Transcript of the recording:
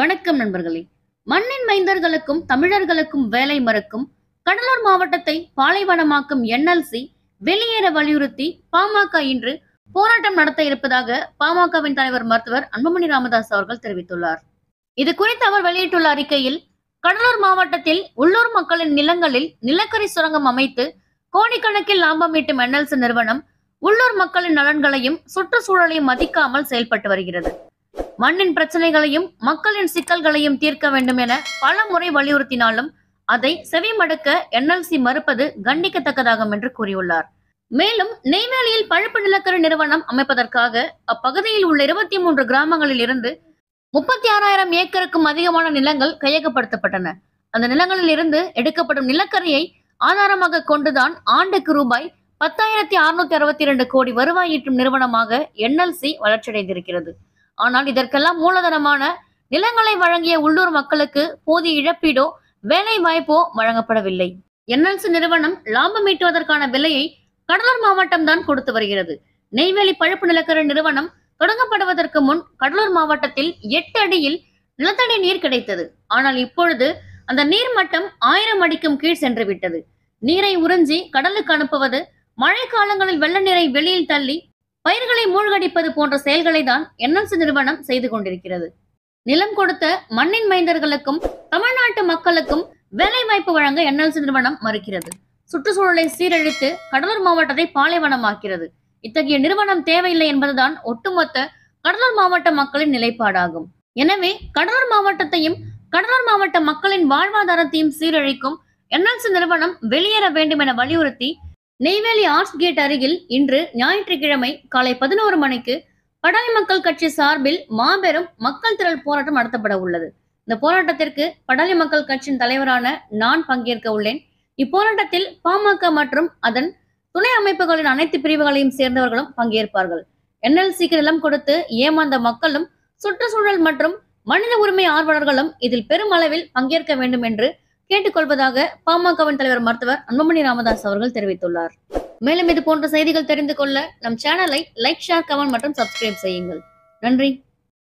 வணக்கம் நண்பர்களே மண்ணின் மைந்தர்களுக்கும் தமிழர்களுக்கும் வேலை மறுக்கும் கடலூர் மாவட்டத்தை பாலைவனமாக்கும் என்எல்சி வெளியேற வலியுறுத்தி பாமக இன்று போராட்டம் நடத்த இருப்பதாக பாமகவின் தலைவர் மருத்துவர் அன்புமணி ராமதாஸ் அவர்கள் தெரிவித்துள்ளார் இது குறித்து அவர் வெளியிட்டுள்ள அறிக்கையில் கடலூர் மாவட்டத்தில் உள்ளூர் மக்களின் நிலங்களில் நிலக்கரி சுரங்கம் அமைத்து கோடிக்கணக்கில் லாபம் ஈட்டும் என்எல்சி நிறுவனம் உள்ளூர் மக்களின் நலன்களையும் சுற்றுச்சூழலையும் மதிக்காமல் செயல்பட்டு வருகிறது மண்ணின் பிரச்சனைகளையும் மக்களின் சிக்கல்களையும் தீர்க்க வேண்டும் என பல முறை வலியுறுத்தினாலும் அதை செவிமடுக்க என்எல்சி மறுப்பது கண்டிக்கத்தக்கதாகும் என்று கூறியுள்ளார் மேலும் நெய்வேலியில் பழுப்பு நிலக்கரி நிறுவனம் அமைப்பதற்காக அப்பகுதியில் உள்ள இருபத்தி மூன்று கிராமங்களில் இருந்து முப்பத்தி ஆறாயிரம் ஏக்கருக்கும் அதிகமான நிலங்கள் கையகப்படுத்தப்பட்டன அந்த நிலங்களில் இருந்து எடுக்கப்படும் நிலக்கரியை ஆதாரமாக கொண்டுதான் ஆண்டுக்கு ரூபாய் பத்தாயிரத்தி அறுநூத்தி அறுபத்தி இரண்டு கோடி வருவாய் ஈட்டும் நிறுவனமாக என்எல்சி வளர்ச்சியடைந்திருக்கிறது ஆனால் இதற்கெல்லாம் மூலதனமான நிலங்களை வழங்கிய உள்ளூர் மக்களுக்கு போதிய இழப்பீடோ வேலை வாய்ப்போ வழங்கப்படவில்லை என்எல்சி நிறுவனம் லாபம் ஈட்டுவதற்கான விலையை கடலூர் மாவட்டம் தான் கொடுத்து வருகிறது நெய்வேலி பழுப்பு நிலக்கரி நிறுவனம் தொடங்கப்படுவதற்கு முன் கடலூர் மாவட்டத்தில் எட்டு அடியில் நிலத்தடி நீர் கிடைத்தது ஆனால் இப்பொழுது அந்த நீர் மட்டம் ஆயிரம் அடிக்கும் கீழ் சென்று விட்டது நீரை உறிஞ்சி கடலுக்கு அனுப்புவது மழை காலங்களில் வெள்ள நீரை வெளியில் தள்ளி பயிர்களை மூழ்கடிப்பது போன்ற செயல்களை தான் என்எல்சி நிறுவனம் செய்து கொண்டிருக்கிறது நிலம் கொடுத்த மண்ணின் மைந்தர்களுக்கும் தமிழ்நாட்டு மக்களுக்கும் வேலை வாய்ப்பு வழங்க என்எல்சி நிறுவனம் மறுக்கிறது சுற்றுச்சூழலை சீரழித்து கடலூர் மாவட்டத்தை பாலைவனமாக்கிறது இத்தகைய நிறுவனம் தேவையில்லை என்பதுதான் ஒட்டுமொத்த கடலூர் மாவட்ட மக்களின் நிலைப்பாடாகும் எனவே கடலூர் மாவட்டத்தையும் கடலூர் மாவட்ட மக்களின் வாழ்வாதாரத்தையும் சீரழிக்கும் என்எல்சி நிறுவனம் வெளியேற வேண்டும் என வலியுறுத்தி நெய்வேலி ஆர்ட்ஸ் கேட் அருகில் இன்று ஞாயிற்றுக்கிழமை காலை பதினோரு மணிக்கு படாலி மக்கள் கட்சி சார்பில் மாபெரும் மக்கள் திரள் போராட்டம் நடத்தப்பட உள்ளது இந்த போராட்டத்திற்கு படாலி மக்கள் கட்சியின் தலைவரான நான் பங்கேற்க உள்ளேன் இப்போராட்டத்தில் பாமக மற்றும் அதன் துணை அமைப்புகளின் அனைத்து பிரிவுகளையும் சேர்ந்தவர்களும் பங்கேற்பார்கள் என்எல்சிக்கு நிலம் கொடுத்து ஏமாந்த மக்களும் சுற்றுச்சூழல் மற்றும் மனித உரிமை ஆர்வலர்களும் இதில் பெருமளவில் பங்கேற்க வேண்டும் என்று கேட்டுக்கொள்வதாக பாமகவின் தலைவர் மருத்துவர் அன்புமணி ராமதாஸ் அவர்கள் தெரிவித்துள்ளார் மேலும் இது போன்ற செய்திகள் தெரிந்து கொள்ள நம் சேனலை லைக் ஷேர் கமெண்ட் மற்றும் சப்ஸ்கிரைப் செய்யுங்கள் நன்றி